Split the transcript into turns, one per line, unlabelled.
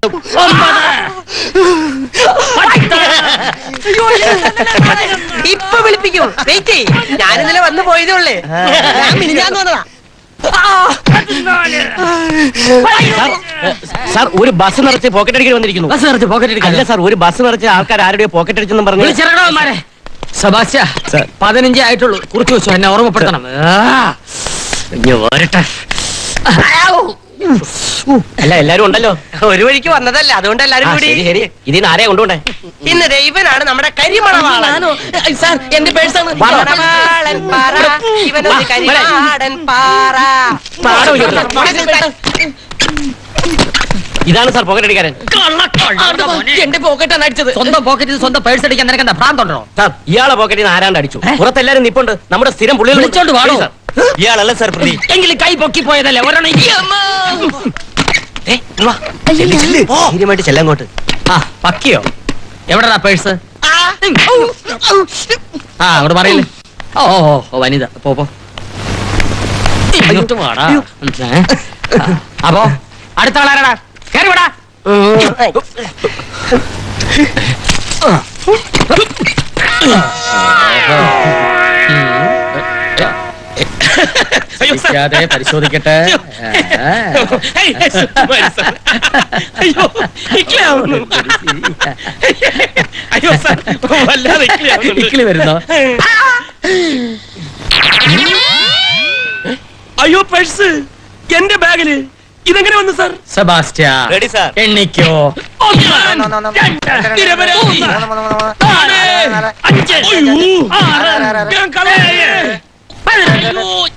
കിട്ടും ഒമ്പത് പത്ത്
ഇപ്പൊ വിളിപ്പിക്കും വെയിറ്റ് ചെയ് ഞാൻ ഇന്നലെ വന്നു പോയതേ ഉള്ളേ ഞാൻ മിനിഞ്ഞാന്ന് വന്നതാ
സാർ, സാർ ഒരു ബസ് നിറച്ച് പോക്കറ്റ് അടിക്കാൻ വന്നിരിക്കുന്നു
ബസ് നിറച്ച് പോക്കറ്റ് അടിക്കാൻ
അല്ല സാർ ഒരു ബസ് നിറച്ച് ആൾക്കാർ ആരുടെയോ പോക്കറ്റ് അടിച്ചെന്നും പറഞ്ഞു
വിളിച്ചിറങ്ങണവന്മാരെ സബാസ്റ്റ്യ
സാർ.
പതിനഞ്ചേ ആയിട്ടുള്ളൂ കുറിച്ച് വെച്ചു എന്നെ ഓർമ്മപ്പെടുത്തണം ആ.
ഇനി വരട്ടെ അല്ല എല്ലാരും ഉണ്ടല്ലോ
ഒരു വഴിക്ക് വന്നതല്ല അതുകൊണ്ട് എല്ലാരും
ആ,
കൂടി
ശരി ശരി ഇതിന് ആരെയാ കൊണ്ടുപോണ്ടേ
ഇന്ന് ദൈവനാണ് നമ്മുടെ കരിമണവാളൻ സാർ എന്റെ പേഴ്സാണ്
വാടോ.
മണവാളൻ പാറ ഇവനൊരു കരിമാടൻ പാറ
പാടോ ഇങ്ങോട്ട്. ഇതാണ് സാർ പോക്കറ്റ് അടിക്കാരൻ
എന്റെ പോക്കറ്റാണ് അടിച്ചത്
സ്വന്തം പോക്കറ്റിൽ സ്വന്തം പേഴ്സ് അടിക്കാൻ നിനക്ക് എന്താ ഭ്രാന്തുണ്ടോ
സാർ ഇയാളെ പോക്കറ്റിൽ നിന്ന് ആരാണ്ട് അടിച്ചു
ഏ?
പുറത്തെല്ലാരും നിപ്പുണ്ട് നമ്മുടെ സ്ഥിരം പുള്ളികൾ
വിളിച്ചോണ്ട് വാടോ.
ശരി, സാർ. ഇയാളല്ല സാർ പ്രതി
എങ്കിലും കൈ പൊക്കി പോയതല്ലേ ഒരെണ്ണം ഈ അമ്മ.
ഏ, ഇങ്ങ് വാ. ചെല്ല്, ചെല്ല്. ധൈര്യമായിട്ട് ചെല്ലങ്ങോട്ട്
ആ പക്കിയോ എവിടെടാ പേഴ്സ് ആ അങ്ങോട്ട് പറയില്ലേ ഓ ഓ, ഓ, ഓ വനിത പോ പോ ഇങ്ങോട്ട് വാടാ ഏ? ആ, അപ്പോ അടുത്ത ആളാരടാ കയറി വിടാ ഇരിക്കാതെ പരിശോധിക്കട്ടെ ആ.
അയ്യോ ഇക്ലിയാവുന്നു. അയ്യോ സാർ വല്ലാതെ ഇക്ലിയാവുന്നുണ്ട്.
ഇക്കിളി വരുന്നോ
അയ്യോ പേഴ്സ് എന്റെ ബാഗില് ഇതെങ്ങനെ വന്നു സാർ
സെബാസ്റ്റ്യ
Ready, sir.
എണ്ണിക്കോ
ഒന്ന്, രണ്ട്, നിരപരാധി. നാല്, അഞ്ച്, ആറ്, ഞാൻ കളയെ. അയ്യോ,